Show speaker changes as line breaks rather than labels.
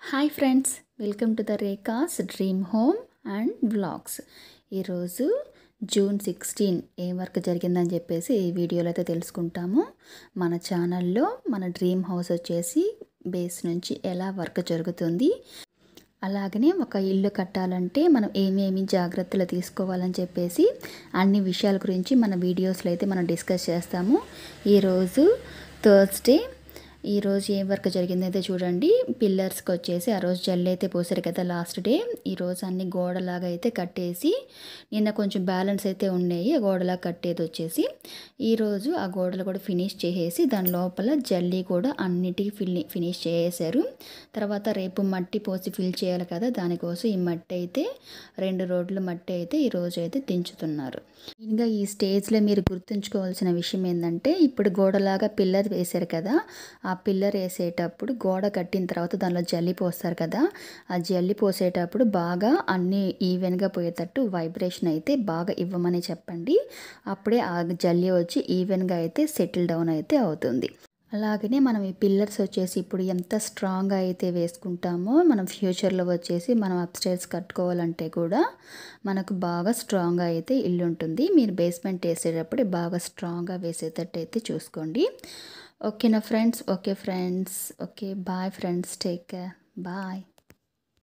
hi friends welcome to the Rekha's dream home and vlogs ఈరోజు June sixteen ఏం work జరిగిందని చెప్పేసి ఈ వీడియోలో అయితే తెలుసుకుంటాము మన ఛానల్లో మన డ్రీమ్ హౌస్ వచ్చేసి బేస్ నుంచి ఎలా వర్క్ జరుగుతుంది అలాగనే ఒక ఇల్లు కట్టాలంటే మనం ఏమేమి జాగ్రత్తలు తీసుకోవాలని చెప్పేసి అన్ని విషయాల గురించి మన వీడియోస్లో అయితే మనం డిస్కస్ చేస్తాము ఈరోజు థర్స్డే ఈ రోజు ఏం వర్క్ జరిగిందైతే చూడండి పిల్లర్స్కి వచ్చేసి ఆ రోజు జల్లి అయితే పోసారు కదా లాస్ట్ డే ఈ రోజు అన్ని గోడలాగా అయితే కట్టేసి నిన్న కొంచెం బ్యాలెన్స్ అయితే ఉన్నాయి ఆ గోడలా కట్టేది వచ్చేసి ఈరోజు ఆ గోడలు కూడా ఫినిష్ చేసేసి దాని లోపల జల్లి కూడా అన్నిటికీ ఫిల్ ఫినిష్ చేసేసారు తర్వాత రేపు మట్టి పోసి ఫిల్ చేయాలి కదా దానికోసం ఈ మట్టి అయితే రెండు రోడ్లు మట్టి అయితే ఈ రోజు అయితే దించుతున్నారు ఇంకా ఈ స్టేజ్లో మీరు గుర్తుంచుకోవాల్సిన విషయం ఏంటంటే ఇప్పుడు గోడలాగా పిల్లర్ వేశారు కదా ఆ పిల్లర్ వేసేటప్పుడు గోడ కట్టిన తర్వాత దానిలో జల్లి పోస్తారు కదా ఆ జల్లి పోసేటప్పుడు బాగా అన్నీ ఈవెన్గా పోయేటట్టు వైబ్రేషన్ అయితే బాగా ఇవ్వమని చెప్పండి అప్పుడే ఆ జల్లి వచ్చి ఈవెన్గా అయితే సెటిల్ డౌన్ అయితే అవుతుంది అలాగనే మనం ఈ పిల్లర్స్ వచ్చేసి ఇప్పుడు ఎంత స్ట్రాంగ్గా అయితే వేసుకుంటామో మనం ఫ్యూచర్లో వచ్చేసి మనం అప్స్టైర్స్ కట్టుకోవాలంటే కూడా మనకు బాగా స్ట్రాంగ్గా అయితే ఇల్లు ఉంటుంది మీరు బేస్మెంట్ వేసేటప్పుడు బాగా స్ట్రాంగ్గా వేసేటట్టు అయితే చూసుకోండి ఓకేనా friends okay friends okay bye friends take care bye